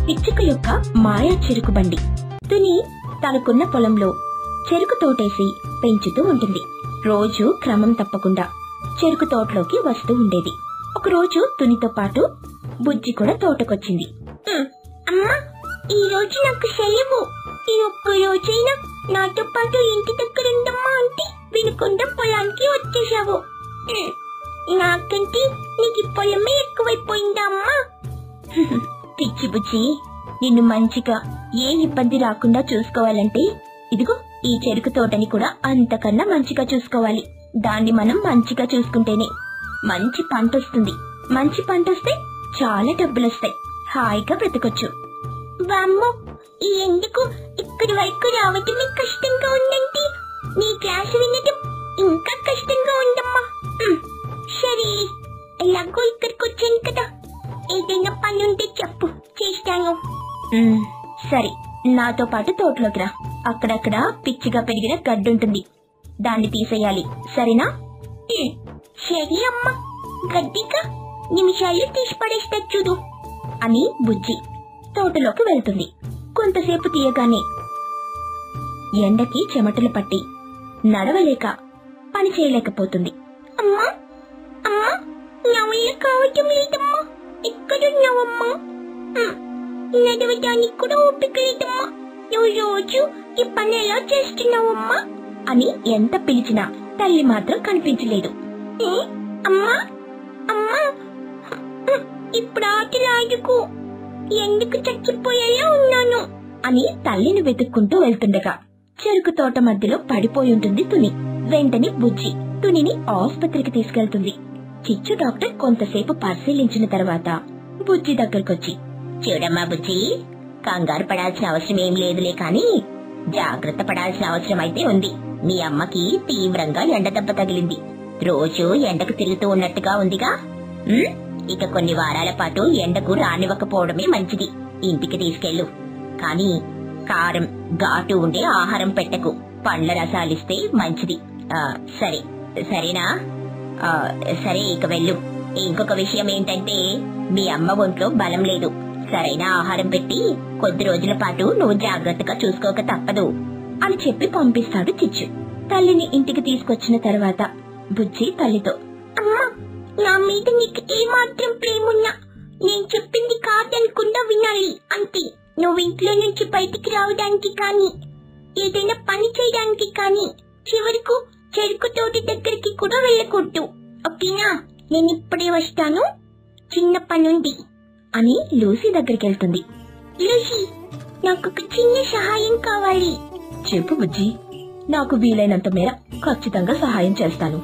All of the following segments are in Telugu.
పిచ్చుక యొక్క మాయా చెరుకు బండి తుని తనకున్న పొలంలో చెరుకు తోటేసి పెంచుతూ ఉంటుంది రోజు క్రమం తప్పకుండా చెరుకు తోటలోకి వస్తూ ఉండేది ఒకరోజు తునితో పాటు బుజ్జి కూడా తోటకొచ్చింది అమ్మా ఈ రోజు నాకు సెలవు ఈ ఒక్క రోజైనా నాతో పాటు ఇంటి దగ్గర ఉండమ్మా అంటే వినకుండా పొలానికి వచ్చేసావు ఉమ్, నాకంటే నీకు ఈ పొలమే ఎక్కువైపోయిందా అమ్మా పిచ్చి బుచ్చి నిన్ను మంచిగా ఏ ఇబ్బంది రాకుండా చూసుకోవాలంటే ఇదిగో ఈ చెరుకు తోటని కూడా అంతకన్నా మంచిగా చూసుకోవాలి దాన్ని మనం మంచిగా చూసుకుంటేనే మంచి పంట వస్తుంది మంచి పంట వస్తే చాలా డబ్బులు వస్తాయి హాయిగా బ్రతకొచ్చు వామ్మో ఈ ఎందుకు ఇక్కడి వరకు రావటమే కష్టంగా ఉందంటే నీ క్లాస్ వినడం ఇంకా కష్టంగా ఉందమ్మా ఉమ్, సరే ఎలాగో ఇక్కడికి వచ్చాను కదా ఏదైనా పని ఉంటే చెప్పు చేస్తాను సరే నాతో పాటు తోటలోకి రా అక్కడక్కడ పిచ్చిగా పెరిగిన గడ్డి ఉంటుంది దాన్ని తీసేయాలి సరేనా ఉమ్, సరే అమ్మా గడ్డిగా నిమిషాలు తీసి పడేస్తా చూడు అని బుజ్జి తోటలోకి వెళ్తుంది కొంతసేపు తీయగానే ఎండకి చెమటలు పట్టి నడవలేక పని చేయలేకపోతుంది అమ్మా అమ్మా నా వల్ల కావటం లేదమ్మా ఎక్కడున్నావమ్మా ఉమ్, నడవడానికి కూడా ఓపిక లేదమ్మా నువ్వు రోజు ఈ పని ఎలా చేస్తున్నావమ్మా అని ఎంత పిలిచినా తల్లి మాత్రం కనిపించలేదు ఏ? అమ్మా అమ్మా ఉమ్, ఇప్పుడు ఆటలు ఆడుకో ఎందుకు చచ్చిపోయేలా ఉన్నాను అని తల్లిని వెతుక్కుంటూ వెళ్తుండగా చెరుకు తోట మధ్యలో పడిపోయి ఉంటుంది తుని వెంటనే బుజ్జి తునిని ఆసుపత్రికి తీసుకెళ్తుంది చిచ్చు డాక్టర్ కొంతసేపు పరిశీలించిన తర్వాత బుజ్జి దగ్గరకొచ్చి చూడమ్మా బుజ్జి కంగారు పడాల్సిన అవసరం ఏం లేదులే కాని జాగ్రత్త పడాల్సిన అవసరం అయితే ఉంది మీ అమ్మకి తీవ్రంగా ఎండ దెబ్బ తగిలింది రోజు ఎండకు తిరుగుతూ ఉన్నట్టుగా ఉందిగా ఉమ్, ఇక కొన్ని వారాల పాటు ఎండకు రానివ్వకపోవడమే మంచిది ఇంటికి తీసుకెళ్ళు కానీ కారం ఘాటు ఉండే ఆహారం పెట్టకు పండ్ల రసాలిస్తే మంచిది ఆ, సరే సరేనా ఆ, సరే ఇక వెళ్ళు ఇంకొక విషయం ఏంటంటే మీ అమ్మ ఒంట్లో బలం లేదు సరైన ఆహారం పెట్టి కొద్ది రోజుల పాటు నువ్వు జాగ్రత్తగా చూసుకోక తప్పదు అని చెప్పి పంపిస్తాడు చిచ్చు తల్లిని ఇంటికి తీసుకొచ్చిన తర్వాత బుజ్జి తల్లితో అమ్మా నా మీద నీకు ఏమాత్రం ప్రేమున్నా నేను చెప్పింది కాదనకుండా వినాలి అంతే నువ్వు ఇంట్లో నుంచి బయటికి రావడానికి కానీ ఏదైనా పని చేయడానికి కానీ చివరకు చెరుకు తోటి దగ్గరికి కూడా వెళ్ళకూడదు ఓకేనా నేను ఇప్పుడే వస్తాను చిన్న పనుంది అని లూసీ దగ్గరికి వెళ్తుంది లూసీ నాకు ఒక చిన్న సహాయం కావాలి చెప్పు బుజ్జి నాకు వీలైనంత మేర ఖచ్చితంగా సహాయం చేస్తాను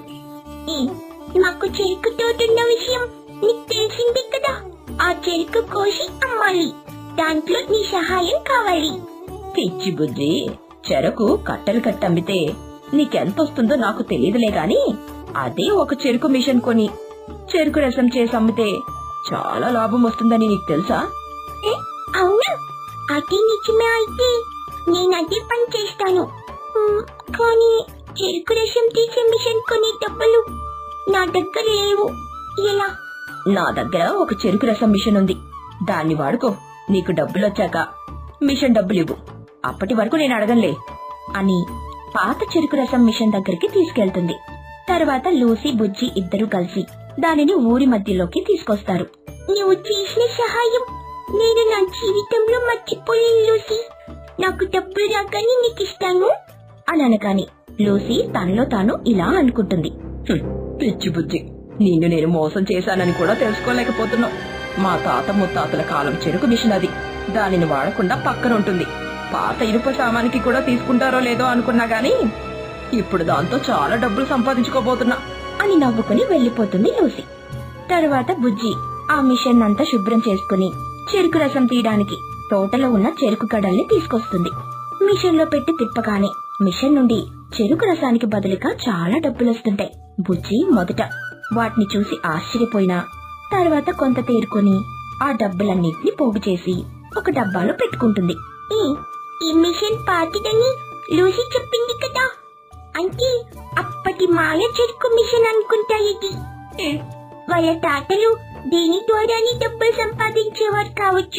మాకు చెరుకు తోటున్న విషయం నీకు తెలిసిందే కదా ఆ చెరుకు కోసి అమ్మాలి దాంట్లో నీ సహాయం కావాలి పిచ్చి బుజ్జి చెరకు కట్టలు కట్టమ్మితే నీకెంత వస్తుందో నాకు తెలియదులే గాని అదే ఒక చెరుకు మిషన్ కొని చెరుకు రసం చేసి అమ్మితే చాలా లాభం వస్తుందని నీకు తెలుసా అవునా అదే నిజమే అయితే నేను అదే పని చేస్తాను ఉమ్, కానీ చెరుకు రసం తీసే మిషన్ కొనే డబ్బులు నా దగ్గర లేవు ఎలా నా దగ్గర ఒక చెరుకు రసం మిషన్ ఉంది దాన్ని వాడుకో నీకు డబ్బులు వచ్చాక మిషన్ డబ్బులు ఇవ్వు అప్పటి వరకు నేను అడగనులే అని పాత చెరుకు రసం మిషన్ దగ్గరికి తీసుకెళ్తుంది తర్వాత లూసీ బుజ్జి ఇద్దరు కలిసి దానిని ఊరి మధ్యలోకి తీసుకొస్తారు నువ్వు చేసిన సహాయం నేను నా జీవితంలో మర్చిపోలేను లూసీ నాకు డబ్బులు రాగానే నీకు ఇస్తాను అని అనగాని లూసీ తనలో తాను ఇలా అనుకుంటుంది "హ్మ్, పిచ్చి బుజ్జి నిన్ను నేను మోసం చేశానని కూడా తెలుసుకోలేకపోతున్నావు మా తాత ముత్తాతల కాలం చెరుకు మిషన్ అది దానిని వాడకుండా పక్కన ఉంటుంది పాత ఇనుప సామానికి కూడా తీసుకుంటారో లేదో అనుకున్నా గాని ఇప్పుడు దాంతో చాలా డబ్బులు సంపాదించుకోబోతున్నా అని నవ్వుకుని వెళ్లిపోతుంది లూసీ తరువాత బుజ్జి ఆ మిషన్ అంతా శుభ్రం చేసుకుని చెరుకు రసం తీయడానికి తోటలో ఉన్న చెరుకు గడల్ని తీసుకొస్తుంది మిషన్ లో పెట్టి తిప్పగానే మిషన్ నుండి చెరుకు రసానికి బదులుగా చాలా డబ్బులు వస్తుంటాయి బుజ్జి మొదట వాటిని చూసి ఆశ్చర్యపోయినా తర్వాత కొంత తేరుకొని ఆ డబ్బులన్నిటిని పోగు చేసి ఒక డబ్బాలో పెట్టుకుంటుంది ఈ మిషన్ పాతిదని లూసీ చెప్పింది కదా అంటే అప్పటి మాయ చెరుకు మిషన్ అనుకుంటా ఇది వాళ్ళ తాతలు దీని ద్వారానే డబ్బులు సంపాదించేవారు కావచ్చు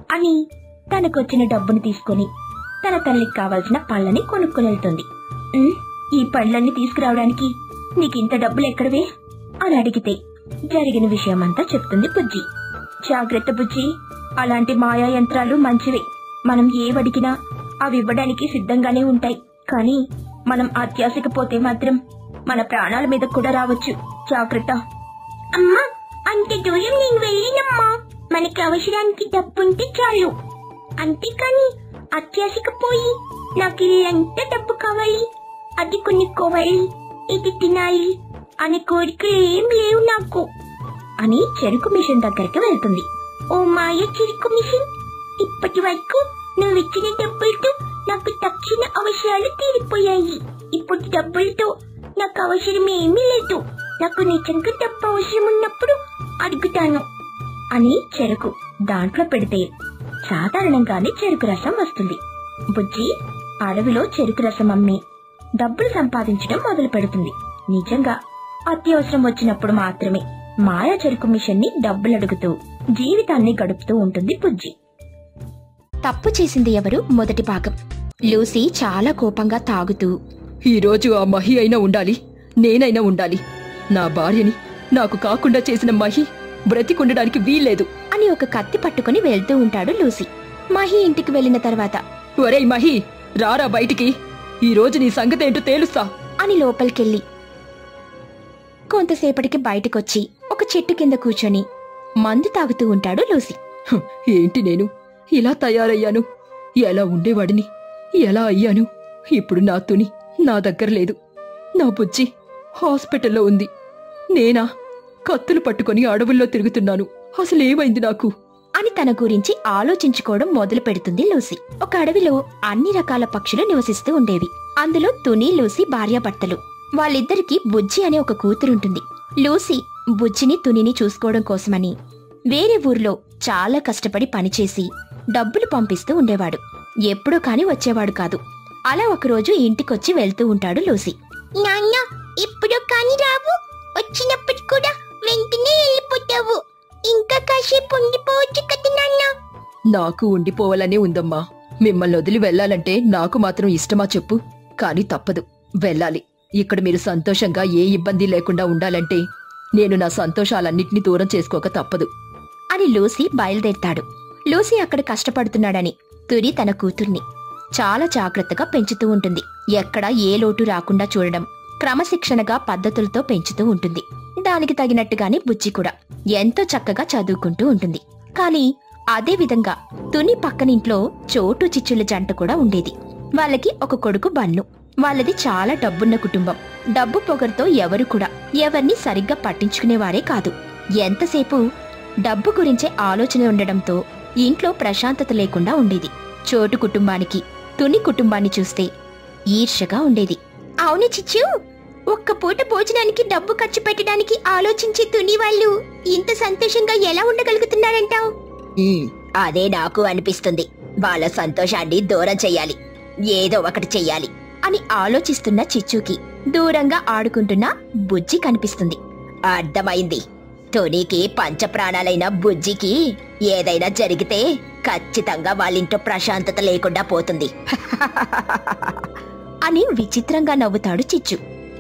అని తనకొచ్చిన డబ్బును తీసుకొని తన తల్లికి కావలసిన పళ్ళని కొనుక్కొని వెళ్తుంది "ఉమ్, ఈ పళ్ళన్ని తీసుకురావడానికి నీకింత డబ్బులు ఎక్కడవే అని అడిగితే జరిగిన విషయమంతా చెప్తుంది బుజ్జి జాగ్రత్త బుజ్జి అలాంటి మాయా యంత్రాలు మంచివే మనం ఏవడిగినా అవి ఇవ్వడానికి సిద్ధంగానే ఉంటాయి కానీ మనం అత్యాశకు పోతే మాత్రం మన ప్రాణాల మీద కూడా రావచ్చు జాగ్రత్త అమ్మా అంత దూరం నేను వెళ్ళినమ్మా మనకి అవసరానికి డబ్బుంటే చాలు అంతేకాని అత్యాశకు పోయి నాకు ఇల్లంతా డబ్బు కావాలి అది కొనుక్కోవాలి ఇది తినాలి అనే కోరికలు ఏం లేవు నాకు అని చెరుకు మిషన్ దగ్గరికి వెళ్తుంది ఓ మాయ చెరుకు మిషన్ ఇప్పటి వరకు నువ్వు ఇచ్చిన డబ్బులతో నాకు తక్షణ అవసరాలు తీరిపోయాయి ఇప్పుడు డబ్బులతో నాకు అవసరం ఏమీ లేదు నాకు నిజంగా డబ్బు అవసరం ఉన్నప్పుడు అడుగుతాను అని చెరుకు దాంట్లో పెడితే సాధారణంగానే చెరుకు రసం వస్తుంది బుజ్జి అడవిలో చెరుకు రసం అమ్మి డబ్బులు సంపాదించడం మొదలు పెడుతుంది నిజంగా అత్యవసరం వచ్చినప్పుడు మాత్రమే మాయా చెరుకు మిషన్ ని డబ్బులు అడుగుతూ జీవితాన్ని గడుపుతూ ఉంటుంది బుజ్జి తప్పు చేసింది ఎవరు మొదటి భాగం లూసీ చాలా కోపంగా తాగుతూ ఈరోజు ఆ మహి అయినా ఉండాలి నేనైనా ఉండాలి నా భార్యని నాకు కాకుండా చేసిన మహి బ్రతికుండడానికి వీల్లేదు అని ఒక కత్తి పట్టుకుని వెళ్తూ ఉంటాడు లూసీ మహి ఇంటికి వెళ్ళిన తర్వాత ఒరేయ్ మహి రారా బయటికి ఈరోజు నీ సంగతేంటో తేలుస్తా అని లోపలికెళ్ళి కొంతసేపటికి బయటకొచ్చి ఒక చెట్టు కింద కూర్చొని మందు తాగుతూ ఉంటాడు లూసీ హ్, ఏంటి నేను ఇలా తయారయ్యాను ఎలా ఉండేవాడిని ఎలా అయ్యాను ఇప్పుడు నా తుని నా దగ్గర లేదు నా బుజ్జి హాస్పిటల్లో ఉంది నేనా కత్తులు పట్టుకొని అడవుల్లో తిరుగుతున్నాను అసలేమైంది నాకు అని తన గురించి ఆలోచించుకోవడం మొదలు పెడుతుంది లూసీ ఒక అడవిలో అన్ని రకాల పక్షులు నివసిస్తూ ఉండేవి అందులో తుని లూసీ భార్యాభర్తలు వాళ్ళిద్దరికి బుజ్జి అనే ఒక కూతురుంటుంది లూసీ బుజ్జిని తునిని చూసుకోవడం కోసమని వేరే ఊర్లో చాలా కష్టపడి పనిచేసి డబ్బులు పంపిస్తూ ఉండేవాడు ఎప్పుడూ కాని వచ్చేవాడు కాదు అలా ఒకరోజు ఇంటికొచ్చి వెళ్తూ ఉంటాడు లూసీ నాన్న ఇప్పుడు కాని రావు వచ్చినప్పటికి కూడా వెంటనే వెళ్ళిపోతావు ఇంకా కాసేపు ఉండిపోవచ్చు కదా నాన్న నాకు ఉండిపోవాలనే ఉందమ్మా మిమ్మల్ని వదిలి వెళ్ళాలంటే నాకు మాత్రం ఇష్టమా చెప్పు కాని తప్పదు వెళ్ళాలి ఇక్కడ మీరు సంతోషంగా ఏ ఇబ్బంది లేకుండా ఉండాలంటే నేను నా సంతోషాలన్నింటినీ దూరం చేసుకోక తప్పదు అని లూసీ బయలుదేరతాడు లూసీ అక్కడ కష్టపడుతున్నాడని తురి తన కూతుర్ని చాలా జాగ్రత్తగా పెంచుతూ ఉంటుంది ఎక్కడ ఏ లోటు రాకుండా చూడడం క్రమశిక్షణగా పద్ధతులతో పెంచుతూ ఉంటుంది దానికి తగినట్టుగానే బుజ్జి కూడా ఎంతో చక్కగా చదువుకుంటూ ఉంటుంది కానీ అదే విధంగా తుని పక్కనింట్లో చోటు చిచ్చుల జంట కూడా ఉండేది వాళ్ళకి ఒక కొడుకు బన్ను వాళ్ళది చాలా డబ్బున్న కుటుంబం డబ్బు పొగరుతో ఎవరు కూడా ఎవరిని సరిగ్గా పట్టించుకునేవారే కాదు ఎంతసేపు డబ్బు గురించే ఆలోచన ఉండడంతో ఇంట్లో ప్రశాంతత లేకుండా ఉండేది చోటు కుటుంబానికి తుని కుటుంబాన్ని చూస్తే ఈర్షగా ఉండేది అవును చిచ్చు ఒక్క పూట భోజనానికి డబ్బు ఖర్చు పెట్టడానికి ఆలోచించే తుని వాళ్ళు ఇంత సంతోషంగా ఎలా ఉండగలుగుతున్నారంటావు అదే నాకు అనిపిస్తుంది వాళ్ళ సంతోషాన్ని దూరం చెయ్యాలి ఏదో ఒకటి చెయ్యాలి అని ఆలోచిస్తున్న చిచ్చుకి దూరంగా ఆడుకుంటున్న బుజ్జి కనిపిస్తుంది అర్థమైంది టోనీకి పంచప్రాణాలైన బుజ్జికి ఏదైనా జరిగితే ఖచ్చితంగా వాళ్ళింట్లో ప్రశాంతత లేకుండా పోతుంది అని విచిత్రంగా నవ్వుతాడు చిచ్చు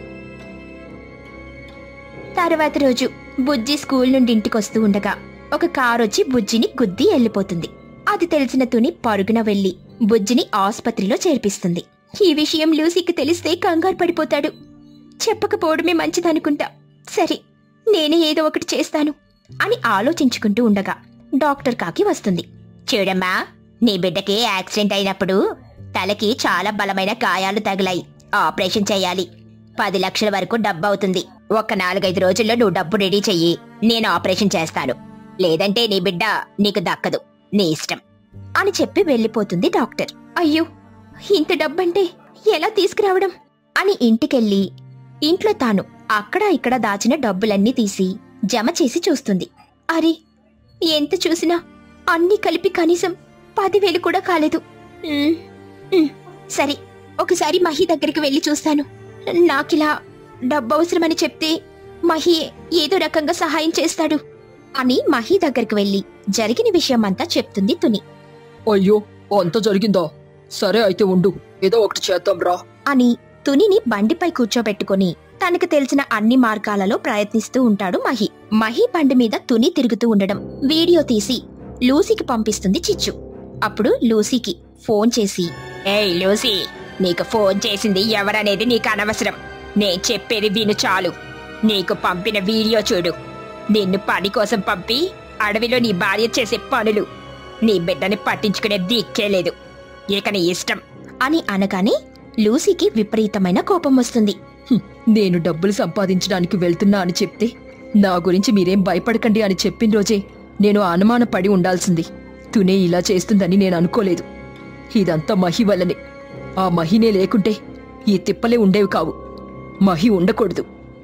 తర్వాత రోజు బుజ్జి స్కూల్ నుండి ఇంటికొస్తూ ఉండగా ఒక కారు వచ్చి బుజ్జిని గుద్ది వెళ్ళిపోతుంది అది తెలిసిన తుని పరుగున వెళ్లి బుజ్జిని ఆసుపత్రిలో చేర్పిస్తుంది ఈ విషయం లూసీకి తెలిస్తే కంగారు పడిపోతాడు చెప్పకపోవడమే మంచిదనుకుంటా సరే నేనే ఏదో ఒకటి చేస్తాను అని ఆలోచించుకుంటూ ఉండగా డాక్టర్ కాకి వస్తుంది చూడమ్మా నీ బిడ్డకి యాక్సిడెంట్ అయినప్పుడు తలకి చాలా బలమైన గాయాలు తగిలాయి ఆపరేషన్ చేయాలి పది లక్షల వరకు డబ్బు అవుతుంది ఒక నాలుగైదు రోజుల్లో నువ్వు డబ్బు రెడీ చెయ్యి నేను ఆపరేషన్ చేస్తాను లేదంటే నీ బిడ్డ నీకు దక్కదు నీ ఇష్టం అని చెప్పి వెళ్ళిపోతుంది డాక్టర్ అయ్యో ఇంత డబ్బంటే ఎలా తీసుకురావడం అని ఇంటికెళ్ళి ఇంట్లో తాను అక్కడ ఇక్కడ దాచిన డబ్బులన్నీ తీసి జమ చేసి చూస్తుంది అరే ఎంత చూసినా అన్నీ కలిపి కనీసం పదివేలు కూడా కాలేదు ఉమ్, ఉమ్, సరే ఒకసారి మహి దగ్గరికి వెళ్ళి చూస్తాను నాకిలా డబ్బు అవసరమని చెప్తే మహి ఏదో రకంగా సహాయం చేస్తాడు అని మహి దగ్గరికి వెళ్ళి జరిగిన విషయం అంతా చెప్తుంది తుని అయ్యో అంత జరిగిందా సరే అయితే ఉండు ఏదో ఒకటి చేద్దాం రా అని తునిని బండిపై కూర్చోబెట్టుకుని తనకు తెలిసిన అన్ని మార్గాలలో ప్రయత్నిస్తూ ఉంటాడు మహి మహి బండి మీద తుని తిరుగుతూ ఉండడం వీడియో తీసి లూసీకి పంపిస్తుంది చిచ్చు అప్పుడు లూసీకి ఫోన్ చేసి ఏయ్ లూసీ నీకు ఫోన్ చేసింది ఎవరనేది నీకు అనవసరం నేను చెప్పేది విను చాలు నీకు పంపిన వీడియో చూడు నిన్ను పని కోసం పంపి అడవిలో నీ భార్య చేసే పనులు నీ బిడ్డని పట్టించుకునే దిక్కే లేదు ఇక నీ ఇష్టం అని అనగానే లూసీకి విపరీతమైన కోపం వస్తుంది నేను డబ్బులు సంపాదించడానికి వెళ్తున్నా అని చెప్తే నా గురించి మీరేం భయపడకండి అని చెప్పిన రోజే నేను అనుమానపడి ఉండాల్సింది తునే ఇలా చేస్తుందని నేను అనుకోలేదు ఇదంతా మహి వల్లనే ఆ మహినే లేకుంటే ఈ తిప్పలే ఉండేవి కావు మహి ఉండకూడదు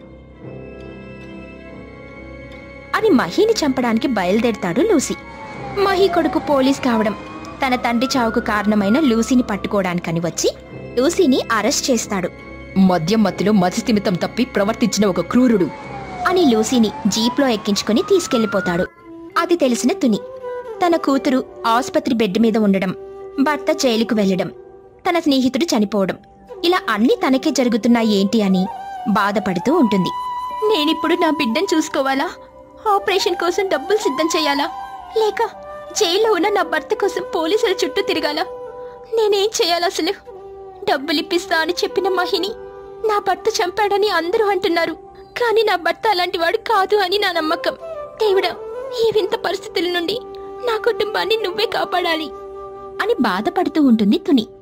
అని మహిని చంపడానికి బయలుదేరతాడు లూసీ మహి కొడుకు పోలీస్ కావడం తన తండ్రి చావుకు కారణమైన లూసీని పట్టుకోవడానికని వచ్చి లూసీని అరెస్ట్ చేస్తాడు మద్యం మత్తులో మతిస్థిమితం తప్పి ప్రవర్తించిన ఒక క్రూరుడు అని లూసీని జీప్లో ఎక్కించుకుని తీసుకెళ్లిపోతాడు అది తెలిసిన తుని తన కూతురు ఆసుపత్రి బెడ్ మీద ఉండడం భర్త జైలుకు వెళ్లడం తన స్నేహితుడు చనిపోవడం ఇలా అన్ని తనకే జరుగుతున్నాయి ఏంటి అని బాధపడుతూ ఉంటుంది నేనిప్పుడు నా బిడ్డను చూసుకోవాలా ఆపరేషన్ కోసం డబ్బులు సిద్ధం చేయాలా లేక జైల్లో ఉన్న నా భర్త కోసం పోలీసుల చుట్టూ తిరగాలా నేనేం చేయాలి అసలు డబ్బులు ఇప్పిస్తా అని చెప్పిన మహిని నా భర్త చంపాడని అందరూ అంటున్నారు కానీ నా భర్త అలాంటి వాడు కాదు అని నా నమ్మకం దేవుడా ఈ వింత పరిస్థితుల నుండి నా కుటుంబాన్ని నువ్వే కాపాడాలి అని బాధపడుతూ ఉంటుంది తుని